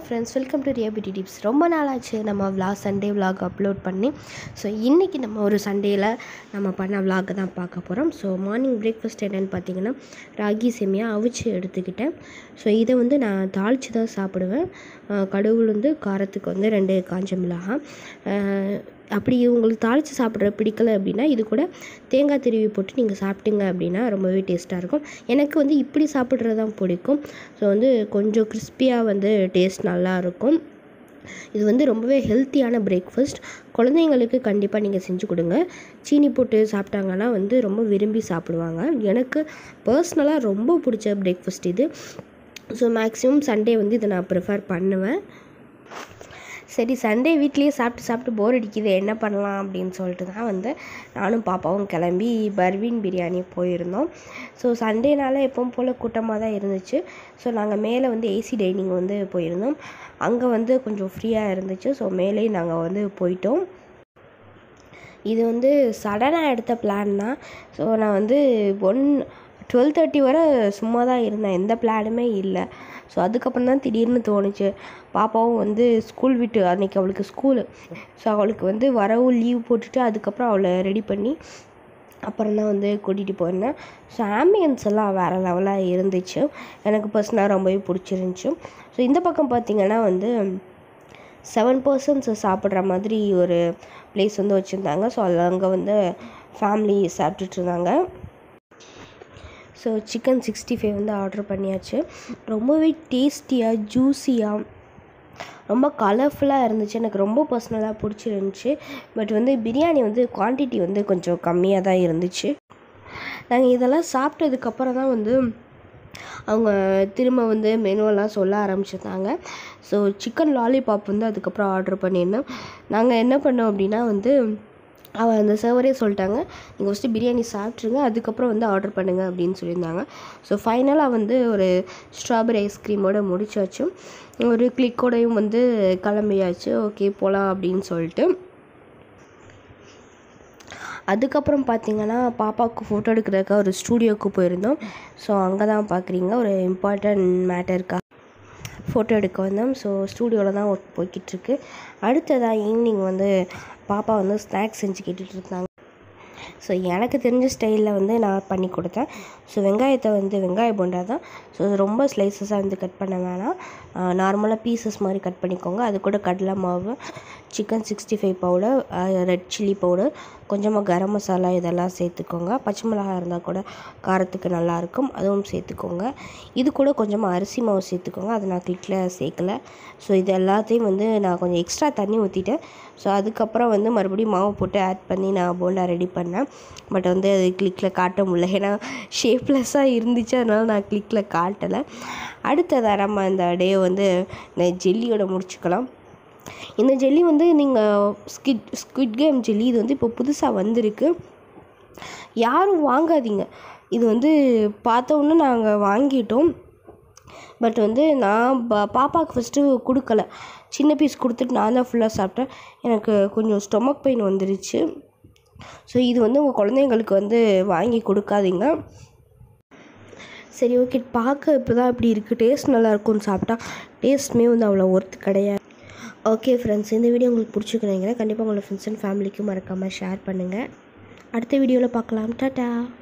friends welcome to ரியாபிட்டி tips ரொம்ப நாளாச்சு நம்ம vlog சண்டே vlog அப்லோட் பண்ணி ஸோ இன்றைக்கி நம்ம ஒரு சண்டேயில் நம்ம பண்ண vlog தான் பார்க்க போகிறோம் ஸோ மார்னிங் பிரேக்ஃபாஸ்ட் என்னென்னு பார்த்தீங்கன்னா ராகி சேமியா அவிச்சு எடுத்துக்கிட்டேன் ஸோ இதை வந்து நான் தாளித்து தான் சாப்பிடுவேன் அஹ் கடவுள் வந்து காரத்துக்கு வந்து ரெண்டு காஞ்ச மிளகாய் அஹ் அப்படி உங்களுக்கு தாளித்து சாப்பிட்ற பிடிக்கல அப்படின்னா இது கூட தேங்காய் திருவி போட்டு நீங்கள் சாப்பிட்டீங்க அப்படின்னா ரொம்பவே டேஸ்ட்டாக இருக்கும் எனக்கு வந்து இப்படி சாப்பிட்றது தான் பிடிக்கும் ஸோ வந்து கொஞ்சம் கிறிஸ்பியாக வந்து டேஸ்ட் நல்லா இருக்கும் இது வந்து ரொம்பவே ஹெல்த்தியான பிரேக்ஃபாஸ்ட் குழந்தைங்களுக்கு கண்டிப்பாக நீங்கள் செஞ்சு கொடுங்க சீனி போட்டு சாப்பிட்டாங்கன்னா வந்து ரொம்ப விரும்பி சாப்பிடுவாங்க எனக்கு பர்சனலாக ரொம்ப பிடிச்ச பிரேக்ஃபாஸ்ட் இது ஸோ மேக்ஸிமம் சண்டே வந்து இதை நான் ப்ரிஃபர் பண்ணுவேன் சரி சண்டே வீட்லேயே சாப்பிட்டு சாப்பிட்டு போர் அடிக்குது என்ன பண்ணலாம் அப்படின்னு சொல்லிட்டு தான் வந்து நானும் பாப்பாவும் கிளம்பி பர்வீன் பிரியாணி போயிருந்தோம் ஸோ சண்டேனால எப்பவும் போல் கூட்டமாக தான் இருந்துச்சு ஸோ நாங்கள் மேலே வந்து ஏசி டைனிங் வந்து போயிருந்தோம் அங்கே வந்து கொஞ்சம் ஃப்ரீயாக இருந்துச்சு ஸோ மேலே நாங்கள் வந்து போயிட்டோம் இது வந்து சடனாக எடுத்த பிளான் தான் ஸோ நான் வந்து ஒன் டுவெல் தேர்ட்டி வரை சும்மா தான் இருந்தேன் எந்த பிளானுமே இல்லை ஸோ அதுக்கப்புறம் தான் திடீர்னு தோணுச்சு பாப்பாவும் வந்து ஸ்கூல் விட்டு அன்றைக்கி அவளுக்கு ஸ்கூலு ஸோ அவளுக்கு வந்து வரவும் லீவ் போட்டுட்டு அதுக்கப்புறம் அவளை ரெடி பண்ணி அப்புறம் தான் வந்து கூட்டிகிட்டு போயிருந்தேன் ஸோ ஆம்பியன்ஸ் எல்லாம் வேறு லெவலாக இருந்துச்சு எனக்கு பர்சனலாக ரொம்பவே பிடிச்சிருந்துச்சு ஸோ இந்த பக்கம் பார்த்திங்கன்னா வந்து செவன் பர்சன்ஸ் சாப்பிட்ற மாதிரி ஒரு பிளேஸ் வந்து வச்சுருந்தாங்க ஸோ அதில் அங்கே வந்து ஃபேமிலி சாப்பிட்டுட்டு இருந்தாங்க ஸோ சிக்கன் சிக்ஸ்டி ஃபைவ் வந்து ஆர்டர் பண்ணியாச்சு ரொம்பவே டேஸ்டியாக ஜூஸியாக ரொம்ப கலர்ஃபுல்லாக இருந்துச்சு எனக்கு ரொம்ப பர்சனலாக பிடிச்சிருந்துச்சி பட் வந்து பிரியாணி வந்து குவான்டிட்டி வந்து கொஞ்சம் கம்மியாக தான் இருந்துச்சு நாங்கள் இதெல்லாம் சாப்பிட்டதுக்கப்புறம் தான் வந்து அவங்க திரும்ப வந்து மெனுவெல்லாம் சொல்ல ஆரம்பிச்சிருந்தாங்க ஸோ சிக்கன் லாலிபாப் வந்து அதுக்கப்புறம் ஆர்டர் பண்ணியிருந்தோம் நாங்கள் என்ன பண்ணோம் அப்படின்னா வந்து அவள் அந்த சர்வரே சொல்லிட்டாங்க நீங்கள் ஃபஸ்ட்டு பிரியாணி சாப்பிட்ருங்க அதுக்கப்புறம் வந்து ஆர்டர் பண்ணுங்கள் அப்படின்னு சொல்லியிருந்தாங்க ஸோ ஃபைனலாக வந்து ஒரு ஸ்ட்ராபெரி ஐஸ்கிரீமோட முடிச்சாச்சு ஒரு கிளிக்கோடையும் வந்து கிளம்பியாச்சு ஓகே போகலாம் அப்படின்னு சொல்லிட்டு அதுக்கப்புறம் பார்த்தீங்கன்னா பாப்பாவுக்கு ஃபோட்டோ எடுக்கிறதுக்காக ஒரு ஸ்டூடியோவுக்கு போயிருந்தோம் ஸோ அங்கே தான் பார்க்குறீங்க ஒரு இம்பார்ட்டண்ட் மேட்டருக்காக ஃபோட்டோ எடுக்க வந்தோம் ஸோ ஸ்டூடியோவில் தான் ஒர்க் போய்கிட்டுருக்கு அடுத்ததாக ஈவினிங் வந்து பாப்பா வந்து ஸ்நாக்ஸ் செஞ்சு கேட்டுட்டு இருந்தாங்க ஸோ எனக்கு தெரிஞ்ச ஸ்டைலில் வந்து நான் பண்ணி கொடுத்தேன் ஸோ வெங்காயத்தை வந்து வெங்காய போண்டா தான் ஸோ ரொம்ப ஸ்லைசஸாக வந்து கட் பண்ண வேணாம் நார்மலாக பீசஸ் மாதிரி கட் பண்ணிக்கோங்க அது கூட கடலை மாவு chicken sixty five powder red chilli powder கொஞ்சமாக கரம் மசாலா இதெல்லாம் சேர்த்துக்கோங்க பச்சை மிளகாய் இருந்தால் கூட காரத்துக்கு நல்லாயிருக்கும் அதுவும் சேர்த்துக்கோங்க இது கூட கொஞ்சமாக அரிசி மாவு சேர்த்துக்கோங்க அதை நான் கிளிக்கில் சேர்க்கல ஸோ இது எல்லாத்தையும் வந்து நான் கொஞ்சம் எக்ஸ்ட்ரா தண்ணி ஊற்றிட்டேன் ஸோ அதுக்கப்புறம் வந்து மறுபடியும் மாவு போட்டு ஆட் பண்ணி நான் போண்டா ரெடி பண்ணேன் பட் வந்து அது கிளிக்கில் காட்ட முடியல ஏன்னா ஷேப்லெஸ்ஸாக இருந்துச்சு அதனால் நான் கிளிக்கில் காட்டலை அடுத்ததாக நம்ம இந்த டே வந்து இந்த ஜெல்லியோட முடிச்சுக்கலாம் இந்த ஜெல்லி வந்து நீங்கள் ஸ்கிட் ஸ்குவிட் கேம் ஜெல்லி இது வந்து இப்போ புதுசாக வந்திருக்கு யாரும் வாங்காதீங்க இது வந்து பார்த்த உடனே நாங்கள் வாங்கிட்டோம் பட் வந்து நான் பா பாப்பாவுக்கு ஃபஸ்ட்டு கொடுக்கல சின்ன பீஸ் கொடுத்துட்டு நான் தான் ஃபுல்லாக சாப்பிட்டேன் எனக்கு கொஞ்சம் ஸ்டொமக் பெயின் வந்துருச்சு ஸோ இது வந்து உங்கள் குழந்தைங்களுக்கு வந்து வாங்கி கொடுக்காதீங்க சரி ஓகே பார்க்க இப்போ தான் இப்படி இருக்குது டேஸ்ட் நல்லா இருக்கும்னு சாப்பிட்டா டேஸ்ட்டுமே வந்து அவ்வளோ ஒர்த்து கிடையாது ஓகே ஃப்ரெண்ட்ஸ் இந்த வீடியோ உங்களுக்கு பிடிச்சிக்கிறீங்கன்னா கண்டிப்பாக உங்களோட ஃப்ரெண்ட்ஸ் அண்ட் ஃபேமிலிக்கும் மறக்காமல் ஷேர் பண்ணுங்கள் அடுத்த வீடியோவில் பார்க்கலாம் டாட்டா